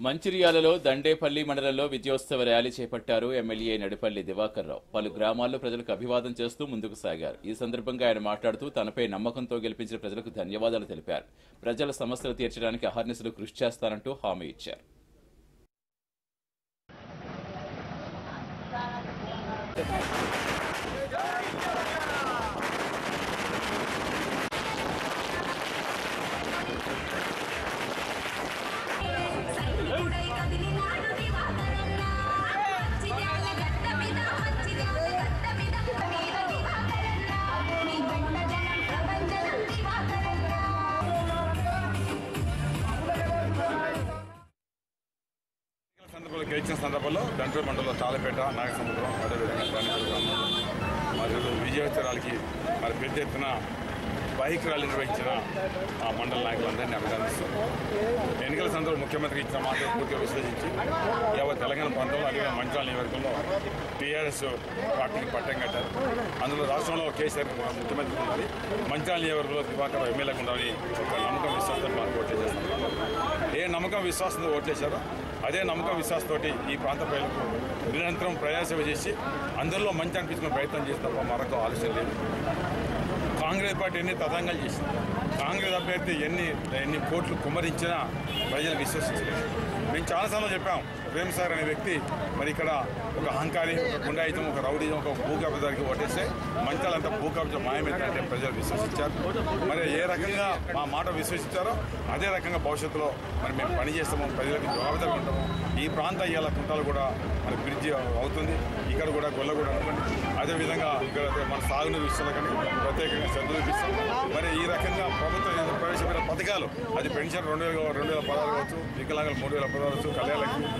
మంచిర్యాలలో దండేపల్లి మండలంలో విజయోత్సవ ర్యాలీ చేపట్టారు ఎమ్మెల్యే నడిపల్లి దివాకర్ రావు పలు గ్రామాల్లో ప్రజలకు అభివాదం చేస్తూ ముందుకు సాగారు ఈ సందర్భంగా ఆయన మాట్లాడుతూ తనపై నమ్మకంతో గెలిపించిన ప్రజలకు ధన్యవాదాలు తెలిపారు ప్రజల సమస్యలు తీర్చడానికి అహర్నిశలు కృషి చేస్తానంటూ హామీ ఇచ్చారు సైనికుడై కదిలినాడు దివాకరన్న. మంచిర్యాల గడ్డ మీద, మంచిర్యాల గడ్డ మీద, మీద దివాకరన్న. నీ వెంట జనం ప్రభంజనం దివాకరన్న. సందర్భంలో గెలిచిన సందర్భంలో దంటూరు మండలంలో తాళపేట నాగసముద్రం అదేవిధంగా దానిపల్లి గ్రామం మరియు విజయోత్సవాలకి మరి పెద్ద ఎత్తున బైక్ ర్యాలీ నిర్వహించిన ఆ మండల నాయకులందరినీ అభినందిస్తూ ఎన్నికల సందర్భంలో ముఖ్యమంత్రి ఇచ్చిన మాట పూర్తిగా విశ్లేషించి యావత్ తెలంగాణ ప్రాంతంలో అదేవిధంగా మంచాల నియోజకవర్గంలో టీఆర్ఎస్ పార్టీకి పట్టం కట్టారు అందులో రాష్ట్రంలో కేసీఆర్ ముఖ్యమంత్రి ఉండాలి మంచాల నియోజకవర్గంలో దివాకర్ ఎమ్మెల్యేగా ఉండాలి ఒక నమ్మకం విశ్వాసంతో మాకు ఓట్లు చేస్తారు ఏ నమ్మకం విశ్వాసంతో ఓట్లేశారో అదే నమ్మకం విశ్వాసంతో ఈ ప్రాంత ప్రజలకు నిరంతరం ప్రజాసేవ చేసి అందరిలో మంచి అనిపించుకునే ప్రయత్నం చేసి తప్ప మరొక ఆలోచన లేదు కాంగ్రెస్ పార్టీ ఎన్ని తతంగాలు చేసింది కాంగ్రెస్ అభ్యర్థి ఎన్ని ఎన్ని కోట్లు కుమ్మరించినా ప్రజలు విశ్వసించలేదు మేము చాలాసార్లు చెప్పాం ప్రేమ్ సార్ అనే వ్యక్తి మరి ఇక్కడ ఒక అహంకారి ఒక గుండాయితం ఒక రౌడీజం ఒక భూకబ్జారికి ఓటేస్తే మంచాలంతా భూకబ్జం మాయమైందంటే ప్రజలు విశ్వసించారు మరి ఏ రకంగా మా మాట విశ్వసించారో అదే రకంగా భవిష్యత్తులో మరి మేము పని చేస్తాము ప్రజలకు జవాబుదారి ఉంటాము ఈ ప్రాంత ఇవాళ కుంటాలు కూడా మరి బ్రిడ్జి అవుతుంది ఇక్కడ కూడా గొల్ల కూడా అనుకోండి అదేవిధంగా ఇక్కడ మన సాగునీరు విషయంలో కానీ ప్రత్యేకంగా శ్రద్ధ చూపిస్తాం మరి ఈ రకంగా ప్రభుత్వం ఏదో ప్రవేశపెట్టిన పథకాలు అది పెన్షన్ రెండు వేల రెండు వేల పదహారు కావచ్చు వికలాంగులు మూడు వేల పదహారు కావచ్చు కళ్యాణలక్ష్మి